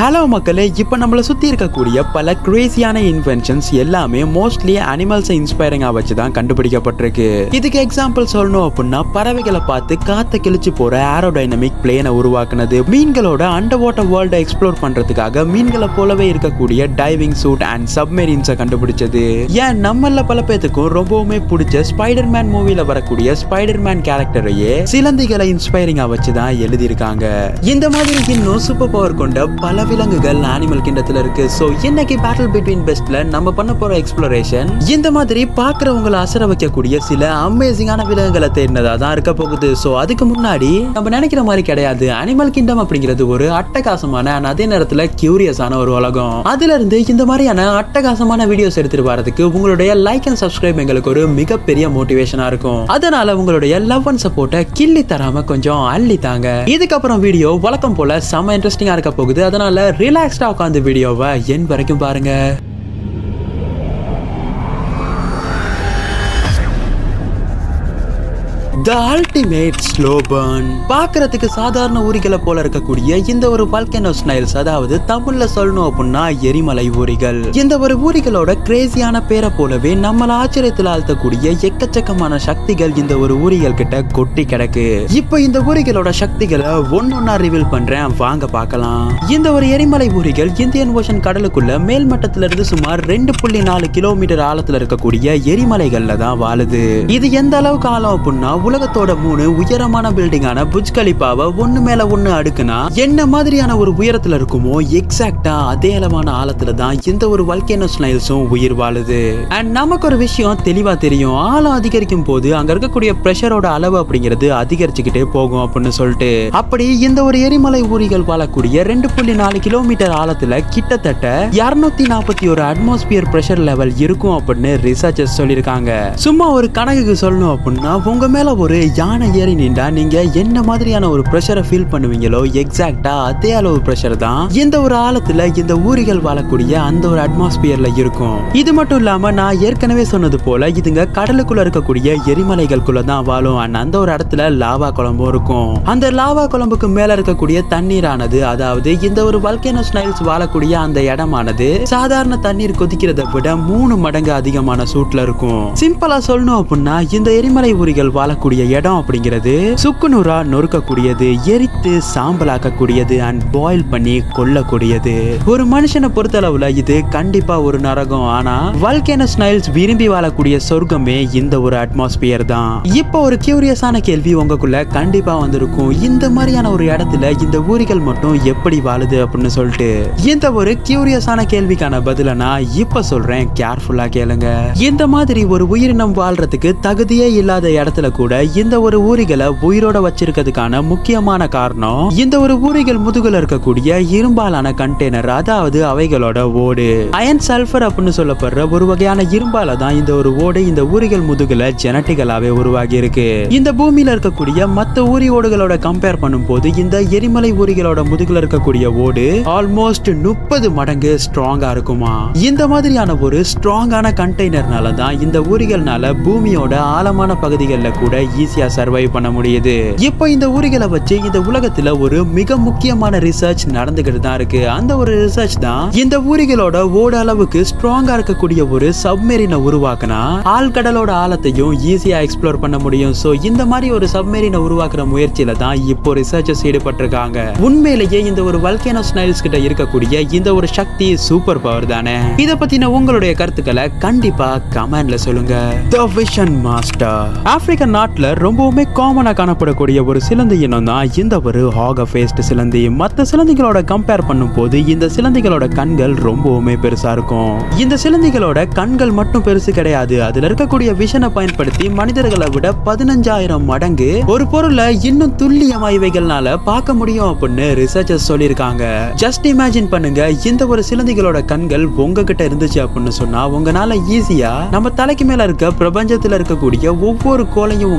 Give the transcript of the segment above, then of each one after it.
hello மக்களே இப்போ நம்மளை சுற்றி இருக்கக்கூடிய பல கிரேசியான இன்வென்ஷன்ஸ் எல்லாமே மோஸ்ட்லி அனிமல்ஸை இன்ஸ்பைரிங்காக வச்சு தான் கண்டுபிடிக்கப்பட்டிருக்கு இதுக்கு எக்ஸாம்பிள் சொல்லணும் அப்படின்னா பறவைகளை பார்த்து காத்த கிழிச்சு போற ஏரோடைனமிக் பிளேனை உருவாக்குனது மீன்களோட அண்டர் வாட்டர் வேர்ல்டை எக்ஸ்ப்ளோர் பண்றதுக்காக மீன்களை போலவே இருக்கக்கூடிய டைவிங் சூட் அண்ட் சப்மெரின்ஸை கண்டுபிடிச்சது ஏன் நம்மள பல பேத்துக்கும் ரொம்பவுமே பிடிச்ச ஸ்பைடர் மேன் மூவில வரக்கூடிய ஸ்பைடர் மேன் கேரக்டரையே சிலந்திகளை இன்ஸ்பைரிங்கா வச்சு தான் எழுதியிருக்காங்க இந்த மாதிரி இன்னும் சூப்பர் பவர் கொண்ட பல விலங்குகள் அனிமல் கிண்டத்துல இருக்கு சோ இன்னைக்கு பேட்டில் பிட்வீன் பெஸ்ட்ல நம்ம பண்ண போற எக்ஸ்ப்ளோரேஷன் இந்த மாதிரி பாக்குறவங்களை அசர வைக்கக்கூடிய சில அமேசிங்கான விலங்குகளை தேடினதா தான் இருக்க போகுது சோ அதுக்கு முன்னாடி நம்ம நினைக்கிற மாதிரி கிடையாது அனிமல் கிங்டம் அப்படிங்கிறது ஒரு அட்டகாசமான and அதே நேரத்துல கியூரியஸான ஒரு உலகம் அதுல இருந்து இந்த மாதிரியான அட்டகாசமான வீடியோஸ் எடுத்துட்டு வரதுக்கு உங்களுடைய லைக் அண்ட் சப்ஸ்கிரைப் எங்களுக்கு ஒரு மிகப்பெரிய மோட்டிவேஷனா இருக்கும் அதனால உங்களுடைய லவ் அண்ட் சப்போர்ட்டை கிள்ளி தராம கொஞ்சம் அள்ளி தாங்க இதுக்கப்புறம் வீடியோ வழக்கம் போல செம்ம இன்ட்ரெஸ்டிங்கா இருக்க போகுது அதனால ரிலாக்ஸ்டா உட்காந்து வீடியோவை என் வரைக்கும் பாருங்க த அல்டிமேட் ஸ்லோ பர்ன் பார்க்கறதுக்கு சாதாரண ஊரிகளை போல இருக்கக்கூடிய இந்த ஒரு வால்கேனோ ஸ்னைல்ஸ் அதாவது தமிழ்ல சொல்லணும் அப்படின்னா எரிமலை ஊரிகள் இந்த ஒரு ஊரிகளோட கிரேசியான பேரை போலவே நம்மள ஆச்சரியத்தில் ஆழ்த்தக்கூடிய எக்கச்சக்கமான சக்திகள் இந்த ஒரு ஊரிகள் கிட்ட கொட்டி கிடக்கு இப்போ இந்த ஊரிகளோட சக்திகளை ஒன்னொன்னா ரிவீல் பண்றேன் வாங்க பார்க்கலாம் இந்த ஒரு எரிமலை ஊரிகள் இந்தியன் ஓஷன் கடலுக்குள்ள மேல் மட்டத்துல இருந்து சுமார் ரெண்டு புள்ளி நாலு கிலோமீட்டர் ஆழத்துல இருக்கக்கூடிய எரிமலைகள்ல தான் வாழுது இது எந்த அளவுக்கு ஆழம் அப்படின்னா உலகத்தோட மூணு உயரமான பில்டிங்கான புஜ் கலிப்பாவை ஒண்ணு மேல ஒண்ணு அடுக்குனா என்ன மாதிரியான ஒரு உயரத்துல இருக்குமோ எக்ஸாக்டா அதே அளவான ஆழத்துல தான் இந்த ஒரு வல்கேனோ ஸ்னைல்ஸும் உயிர் வாழுது அண்ட் நமக்கு ஒரு விஷயம் தெளிவா தெரியும் ஆழம் அதிகரிக்கும் போது அங்க இருக்கக்கூடிய பிரஷரோட அளவு அப்படிங்கிறது அதிகரிச்சுக்கிட்டே போகும் அப்படின்னு சொல்லிட்டு அப்படி இந்த ஒரு எரிமலை ஊரிகள் வாழக்கூடிய ரெண்டு புள்ளி நாலு கிலோமீட்டர் ஆழத்துல கிட்டத்தட்ட இருநூத்தி நாற்பத்தி ஒரு அட்மாஸ்பியர் பிரஷர் லெவல் இருக்கும் அப்படின்னு ரிசர்ச்சர்ஸ் சொல்லியிருக்காங்க சும்மா ஒரு கணக்குக்கு சொல்லணும் அப்படின்னா உங்க மேல ஒரு யானை ஏறி நின்றா நீங்க என்ன மாதிரியான ஒரு ப்ரெஷரை ஃபீல் பண்ணுவீங்களோ எக்ஸாக்டா அதே அளவு ப்ரெஷர் தான் இந்த ஒரு ஆழத்துல இந்த ஊரிகள் வாழக்கூடிய அந்த ஒரு அட்மாஸ்பியர்ல இருக்கும் இது மட்டும் இல்லாம நான் ஏற்கனவே சொன்னது போல இதுங்க கடலுக்குள்ள இருக்கக்கூடிய எரிமலைகளுக்குள்ள தான் வாழும் and அந்த ஒரு இடத்துல லாவா குழம்பும் இருக்கும் அந்த லாவா குழம்புக்கு மேல இருக்கக்கூடிய தண்ணீரானது அதாவது இந்த ஒரு வல்கேனோ ஸ்னைல்ஸ் வாழக்கூடிய அந்த இடமானது சாதாரண தண்ணீர் கொதிக்கிறதை விட மூணு மடங்கு அதிகமான சூட்ல இருக்கும் சிம்பிளா சொல்லணும் அப்படின்னா இந்த எரிமலை ஊரிகள் வாழக்கூடிய இடம் அப்படிங்கிறது சுக்குநூறா நொறுக்கக்கூடியது எரித்து சாம்பலாக்கக்கூடியது அண்ட் பாயில் பண்ணி கொல்லக்கூடியது ஒரு மனுஷனை பொறுத்தளவுல இது கண்டிப்பா ஒரு நரகம் ஆனா வல்கேனோ ஸ்னைல்ஸ் விரும்பி வாழக்கூடிய சொர்க்கமே இந்த ஒரு அட்மாஸ்பியர் தான் இப்போ ஒரு கியூரியஸான கேள்வி உங்களுக்குள்ள கண்டிப்பா வந்திருக்கும் இந்த மாதிரியான ஒரு இடத்துல இந்த ஊரிகள் மட்டும் எப்படி வாழுது அப்படின்னு சொல்லிட்டு இந்த ஒரு கியூரியஸான கேள்விக்கான பதில நான் இப்ப சொல்றேன் கேர்ஃபுல்லா கேளுங்க இந்த மாதிரி ஒரு உயிரினம் வாழ்றதுக்கு தகுதியே இல்லாத இடத்துல கூட இந்த ஒரு ஊரிகளை உயிரோட வச்சிருக்கிறதுக்கான முக்கியமான காரணம் இந்த ஒரு ஊரிகள் முதுகுல இருக்கக்கூடிய இரும்பாலான கண்டெய்னர் அதாவது அவைகளோட ஓடு அயன் சல்ஃபர் அப்படின்னு சொல்லப்படுற ஒரு வகையான இரும்பால தான் இந்த ஒரு ஓடு இந்த ஊரிகள் முதுகுல ஜெனட்டிக்கலாவே உருவாகி இருக்கு இந்த பூமியில இருக்கக்கூடிய மத்த ஊரி ஓடுகளோட கம்பேர் பண்ணும்போது இந்த எரிமலை ஊரிகளோட முதுகுல இருக்கக்கூடிய ஓடு ஆல்மோஸ்ட் முப்பது மடங்கு ஸ்ட்ராங்கா இருக்குமா இந்த மாதிரியான ஒரு ஸ்ட்ராங்கான கண்டெய்னர்னால தான் இந்த ஊரிகள்னால பூமியோட ஆழமான பகுதிகளில் கூட ஈஸியா சர்வை பண்ண முடியுது இப்போ இந்த ஊரிகளை வச்சு இந்த உலகத்துல ஒரு மிக முக்கியமான ரிசர்ச் நடந்துகிட்டு தான் இருக்கு அந்த ஒரு ரிசர்ச் தான் இந்த ஊரிகளோட ஓட அளவுக்கு ஸ்ட்ராங்கா இருக்கக்கூடிய ஒரு சப்மெரினை உருவாக்குனா ஆழ்கடலோட ஆழத்தையும் ஈஸியா எக்ஸ்ப்ளோர் பண்ண முடியும் சோ இந்த மாதிரி ஒரு சப்மெரினை உருவாக்குற முயற்சியில தான் இப்போ ரிசர்ச்சர்ஸ் ஈடுபட்டிருக்காங்க உண்மையிலேயே இந்த ஒரு வல்கேனோ ஸ்னைல்ஸ் கிட்ட இருக்கக்கூடிய இந்த ஒரு சக்தி சூப்பர் பவர் தானே இத பத்தின உங்களுடைய கருத்துக்களை கண்டிப்பா கமெண்ட்ல சொல்லுங்க த விஷன் மாஸ்டர் ஆப்பிரிக்க நாட்டுல ரொம்பவுமே காமனா காணப்படக்கூடிய ஒரு சிலந்தி இனம் தான் இந்த ஒரு ஹாக ஃபேஸ்ட் சிலந்தி மற்ற சிலந்திகளோட கம்பேர் பண்ணும்போது இந்த சிலந்திகளோட கண்கள் ரொம்பவுமே பெருசா இருக்கும் இந்த சிலந்திகளோட கண்கள் மட்டும் பெருசு கிடையாது அதுல இருக்கக்கூடிய விஷனை பயன்படுத்தி மனிதர்களை விட பதினஞ்சாயிரம் மடங்கு ஒரு பொருளை இன்னும் துல்லியமா இவைகள்னால பார்க்க முடியும் அப்படின்னு ரிசர்ச்சர்ஸ் சொல்லியிருக்காங்க ஜஸ்ட் இமேஜின் பண்ணுங்க இந்த ஒரு சிலந்திகளோட கண்கள் உங்ககிட்ட இருந்துச்சு அப்படின்னு சொன்னா உங்களால ஈஸியா நம்ம தலைக்கு மேல இருக்க பிரபஞ்சத்துல இருக்கக்கூடிய ஒவ்வொரு கோளையும் உங்களால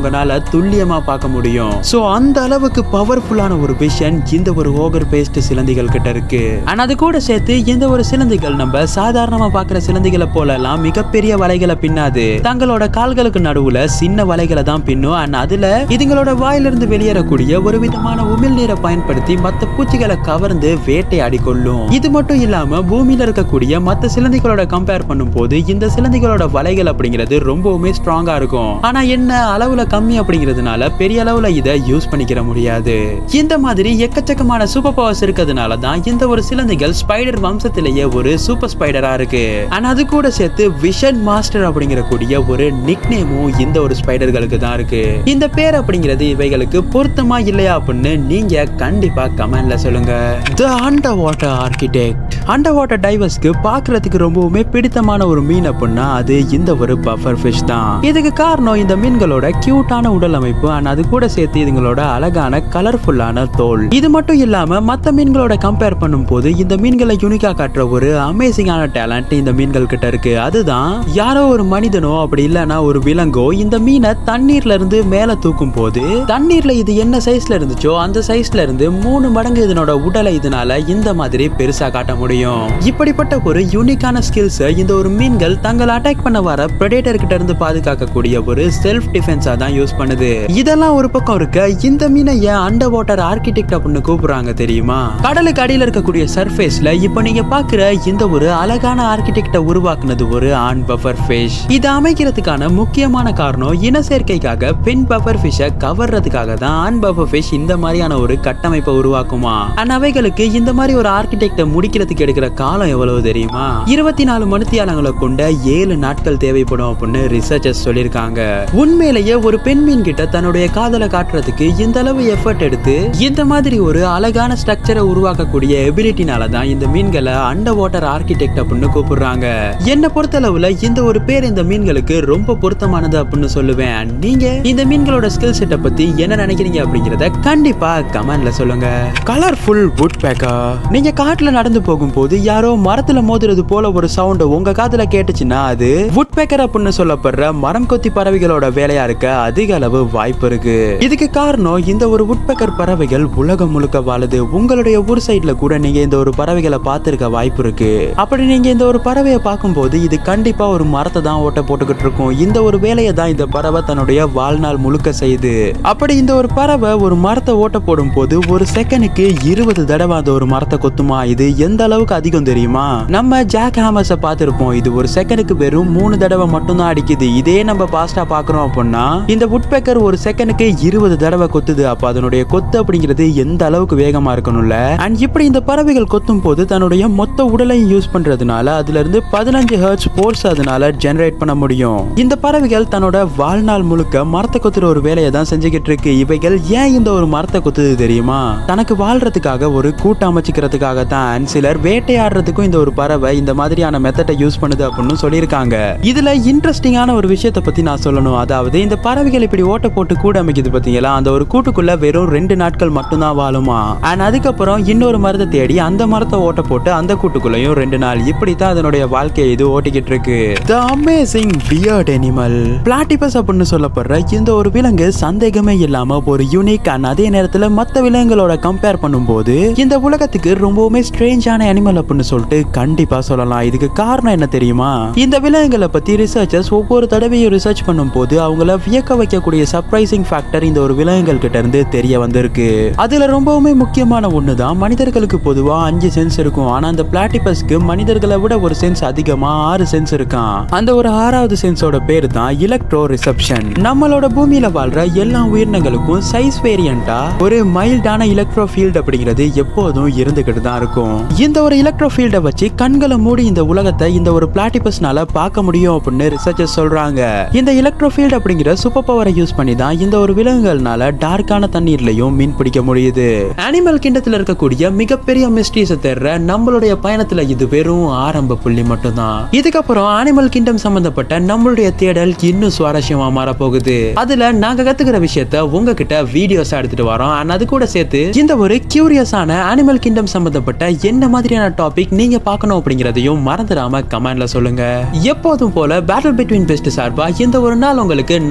உங்களால துல்லியமா பார்க்க முடியும் சோ அந்த அளவுக்கு பவர்ஃபுல்லான ஒரு விஷன் இந்த ஒரு ஓகர் பேஸ்ட் சிலந்திகள் கிட்ட இருக்கு ஆனா அது கூட சேர்த்து இந்த ஒரு சிலந்திகள் நம்ம சாதாரணமா பார்க்குற சிலந்திகளை போலலாம் மிகப்பெரிய வலைகளை பின்னாது தங்களோட கால்களுக்கு நடுவுல சின்ன வலைகளை தான் பின்னும் அண்ட் அதுல இதுங்களோட வாயிலிருந்து வெளியேறக்கூடிய ஒரு விதமான உமிழ் நீரை பயன்படுத்தி மத்த பூச்சிகளை கவர்ந்து வேட்டையாடி கொள்ளும் இது மட்டும் இல்லாம பூமியில இருக்கக்கூடிய மத்த சிலந்திகளோட கம்பேர் பண்ணும்போது இந்த சிலந்திகளோட வலைகள் அப்படிங்கிறது ரொம்பவுமே ஸ்ட்ராங்கா இருக்கும் ஆனா என்ன அளவுல கம்மி அப்படிங்கிறதுனால பெரிய அளவுல இதை யூஸ் பண்ணிக்கிற முடியாது இந்த மாதிரி எக்கச்சக்கமான சூப்பர் பவர்ஸ் இருக்கிறதுனால தான் இந்த ஒரு சிலந்திகள் ஸ்பைடர் வம்சத்திலேயே ஒரு சூப்பர் ஸ்பைடரா இருக்கு ஆனா அது கூட சேர்த்து விஷன் மாஸ்டர் அப்படிங்கிற கூடிய ஒரு நிக் நேமும் இந்த ஒரு ஸ்பைடர்களுக்கு தான் இருக்கு இந்த பேர் அப்படிங்கிறது இவைகளுக்கு பொருத்தமா இல்லையா அப்படின்னு நீங்க கண்டிப்பா கமெண்ட்ல சொல்லுங்க the underwater architect underwater டைவர்ஸ்க்கு பாக்குறதுக்கு ரொம்பவுமே பிடித்தமான ஒரு மீன் அப்படின்னா அது இந்த ஒரு பஃபர் ஃபிஷ் தான் இதுக்கு காரணம் இந்த மீன்களோட கியூட்டான உடல் அமைப்பு and அது கூட சேர்த்து இதுங்களோட அழகான கலர்ஃபுல்லான தோல் இது மட்டும் இல்லாம மத்த மீன்களோட கம்பேர் பண்ணும்போது இந்த மீன்களை யூனிக்கா காட்டுற ஒரு அமேசிங்கான டேலண்ட் இந்த மீன்கள் கிட்ட இருக்கு அதுதான் யாரோ ஒரு மனிதனோ அப்படி இல்லைன்னா ஒரு விலங்கோ இந்த மீனை தண்ணீர்ல இருந்து மேல தூக்கும் போது தண்ணீர்ல இது என்ன சைஸ்ல இருந்துச்சோ அந்த சைஸ்ல இருந்து மூணு மடங்கு இதனோட உடலை இதனால இந்த மாதிரி பெருசா காட்ட முடியும் இப்படிப்பட்ட ஒரு யூனிக்கான ஸ்கில்ஸ் இந்த ஒரு மீன்கள் தங்களை அட்டாக் பண்ண வர பிரெடேட்டர் கிட்ட இருந்து பாதுகாக்கக்கூடிய ஒரு செல்ஃப் டிஃபென்ஸா தான் யூஸ் பண்ணுது இதெல்லாம் ஒரு பக்கம் இருக்க இந்த மீனை ஏன் அண்டர் வாட்டர் ஆர்கிடெக்ட் அப்படின்னு கூப்பிடுறாங்க தெரியுமா கடலுக்கு அடியில இருக்கக்கூடிய சர்ஃபேஸ்ல இப்போ நீங்க பாக்குற இந்த ஒரு அழகான ஆர்கிடெக்ட உருவாக்குனது ஒரு ஆண் பஃபர் ஃபிஷ் இது அமைக்கிறதுக்கான முக்கியமான காரணம் இன சேர்க்கைக்காக பெண் பஃபர் ஃபிஷ்ஷை கவர்றதுக்காக தான் ஆண் பஃபர் ஃபிஷ் இந்த மாதிரியான ஒரு கட்டமைப்பை உருவாக்குமா அண்ட் அவைகளுக்கு இந்த மாதிரி ஒரு ஆர்கிடெக்ட முடிக்கிறதுக்கு எடுக்கிற காலம் எவ்வளவு தெரியுமா இருபத்தி நாலு மணித்தியாலங்களை கொண்ட ஏழு நாட்கள் தேவைப்படும் அப்படின்னு ரிசர்ச்சர்ஸ் சொல்லியிருக்காங்க உண்மையிலேயே ஒரு பெண் மீன் கிட்ட தன்னுடைய காதலை காட்டுறதுக்கு இந்த அளவு எஃபர்ட் எடுத்து இந்த மாதிரி ஒரு அழகான ஸ்ட்ரக்சரை உருவாக்கக்கூடிய எபிலிட்டினால தான் இந்த மீன்களை அண்டர் வாட்டர் ஆர்கிடெக்ட் அப்படின்னு கூப்பிடுறாங்க என்ன பொறுத்தளவுல இந்த ஒரு பேர் இந்த மீன்களுக்கு ரொம்ப பொருத்தமானது அப்படின்னு சொல்லுவேன் And நீங்க இந்த மீன்களோட ஸ்கில் செட்டை பத்தி என்ன நினைக்கிறீங்க அப்படிங்கறத கண்டிப்பா கமெண்ட்ல சொல்லுங்க கலர்ஃபுல் வுட் பேக்கர் நீங்க காட்டுல நடந்து போகும்போது யாரோ மரத்துல மோதுறது போல ஒரு சவுண்ட் உங்க காதுல கேட்டுச்சுன்னா அது வுட் பேக்கர் அப்படின்னு சொல்லப்படுற மரம் கொத்தி பறவைகளோட வேலையா இருக்க அதிக அளவு வாய்ப்பு இருக்கு இதுக்கு காரணம் இந்த ஒரு உட்பக்கர் பறவைகள் உலகம் முழுக்க வாழுது உங்களுடைய ஊர் சைடுல கூட நீங்க இந்த ஒரு பறவைகளை பார்த்திருக்க வாய்ப்பு இருக்கு அப்படி நீங்க இந்த ஒரு பறவையை பார்க்கும்போது இது கண்டிப்பா ஒரு மரத்தை தான் ஓட்ட போட்டுக்கிட்டு இருக்கும் இந்த ஒரு வேலையை தான் இந்த பறவை தன்னுடைய வாழ்நாள் முழுக்க செய்யுது அப்படி இந்த ஒரு பறவை ஒரு மரத்தை ஓட்ட போடும் போது ஒரு செகண்டுக்கு இருபது தடவை அந்த ஒரு மரத்தை கொத்துமா இது எந்த அளவுக்கு அதிகம் தெரியுமா நம்ம ஜாக் ஹாமர்ஸை பார்த்திருப்போம் இது ஒரு செகண்டுக்கு வெறும் மூணு தடவை மட்டும்தான் அடிக்குது இதே நம்ம பாஸ்டா பாக்குறோம் அப்படின்னா இந்த உட்பெக்கர் ஒரு செகண்டுக்கு இருபது தடவை கொத்துது அப்ப அதனுடைய கொத்து அப்படிங்கிறது எந்த அளவுக்கு வேகமா இருக்கணும்ல அண்ட் இப்படி இந்த பறவைகள் கொத்தும் போது தன்னுடைய மொத்த உடலையும் யூஸ் பண்றதுனால அதுல இருந்து பதினஞ்சு ஹர்ட்ஸ் போர்ஸ் அதனால ஜெனரேட் பண்ண முடியும் இந்த பறவைகள் தன்னோட வாழ்நாள் முழுக்க மரத்தை கொத்துற ஒரு வேலையை தான் செஞ்சுக்கிட்டு இருக்கு இவைகள் ஏன் இந்த ஒரு மரத்தை கொத்துது தெரியுமா தனக்கு வாழ்றதுக்காக ஒரு கூட்டம் அமைச்சுக்கிறதுக்காக தான் and சிலர் வேட்டையாடுறதுக்கும் இந்த ஒரு பறவை இந்த மாதிரியான மெத்தடை யூஸ் பண்ணுது அப்படின்னு சொல்லியிருக்காங்க இதுல இன்ட்ரெஸ்டிங்கான ஒரு விஷயத்தை பத்தி நான் சொல்லணும் அதாவது இந்த பறவைகள் இப்படி ஓட்ட போட்டு கூடு அமைக்குது பாத்தீங்களா அந்த ஒரு கூட்டுக்குள்ள வெறும் ரெண்டு நாட்கள் மட்டும்தான் வாழுமா அண்ட் அதுக்கப்புறம் இன்னொரு மரத்தை தேடி அந்த மரத்தை ஓட்ட போட்டு அந்த கூட்டுக்குள்ளேயும் ரெண்டு நாள் இப்படித்தான் அதனுடைய வாழ்க்கையை இது ஓட்டிக்கிட்டு இருக்கு the amazing weird animal platypus அப்படின்னு சொல்லப்படுற இந்த ஒரு விலங்கு சந்தேகமே இல்லாம ஒரு யூனிக் அண்ட் அதே நேரத்துல மத்த விலங்குகளோட கம்பேர் பண்ணும்போது இந்த உலகத்துக்கு ரொம்பவுமே ஸ்ட்ரேஞ்சான அனிமல் அப்படின்னு சொல்லிட்டு கண்டிப்பா சொல்லலாம் இதுக்கு காரணம் என்ன தெரியுமா இந்த விலங்குகளை பத்தி ரிசர்ச்சர்ஸ் ஒவ்வொரு தடவையும் ரிசர்ச் பண்ணும்போது அவங்கள வியக்க வைக்கக்கூடிய சர்ப்ரைசிங் ஃபேக்டர் இந்த ஒரு விலங்குகள் கிட்ட இருந்து தெரிய வந்திருக்கு அதுல ரொம்பவுமே முக்கியமான ஒண்ணுதான் மனிதர்களுக்கு பொதுவா அஞ்சு சென்ஸ் இருக்கும் ஆனா அந்த பிளாட்டிபஸ்க்கு மனிதர்களை விட ஒரு சென்ஸ் அதிகமா ஆறு சென்ஸ் இருக்கான் அந்த ஒரு ஆறாவது சென்ஸோட பேர் தான் எலக்ட்ரோ ரிசப்ஷன் நம்மளோட பூமியில வாழ்ற எல்லா உயிரினங்களுக்கும் சைஸ் வேரியண்டா ஒரு மைல்டான எலக்ட்ரோ ஃபீல்ட் அப்படிங்கிறது எப்போதும் இருந்துகிட்டு தான் இருக்கும் இந்த ஒரு எலக்ட்ரோ ஃபீல்டை வச்சு கண்களை மூடி இந்த உலகத்தை இந்த ஒரு பிளாட்டிபஸ்னால பார்க்க முடியும் அப்படின்னு ரிசர்ச்சர்ஸ் சொல்றாங்க இந்த எலக்ட்ரோ ஃபீல்ட் அப்படிங்கிற சூப்பர் பவரை யூஸ் பண்ணி தான் இந்த ஒரு விலங்குகள்னால டார்க்கான தண்ணீர்லயும் மீன் பிடிக்க முடியுது அனிமல் கிண்டத்துல இருக்கக்கூடிய மிகப்பெரிய மிஸ்ட்ரீஸை தேடுற நம்மளுடைய பயணத்துல இது வெறும் ஆரம்ப புள்ளி மட்டும்தான் இதுக்கப்புறம் அனிமல் கிங்டம் சம்பந்தப்பட்ட நம்மளுடைய தேடல் இன்னும் சுவாரஸ்யமா மாற போகுது அதுல நாங்க கத்துக்கிற விஷயத்த உங்ககிட்ட வீடியோஸ் எடுத்துட்டு வரோம் and அது கூட சேர்த்து இந்த ஒரு கியூரியஸான அனிமல் கிங்டம் சம்பந்தப்பட்ட என்ன மாதிரியான டாபிக் நீங்க பார்க்கணும் அப்படிங்கறதையும் மறந்துடாம கமெண்ட்ல சொல்லுங்க எப்போதும் போல பேட்டில் பிட்வீன் பெஸ்ட் சார்பா இந்த ஒரு நாள் உங்களுக்கு நல்ல நாளா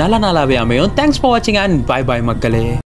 யூஸ்ஃபுல்லாகவே அமையும் தேங்க்ஸ் ஃபார் வாட்சிங் அண்ட் பை பாய் மக்களே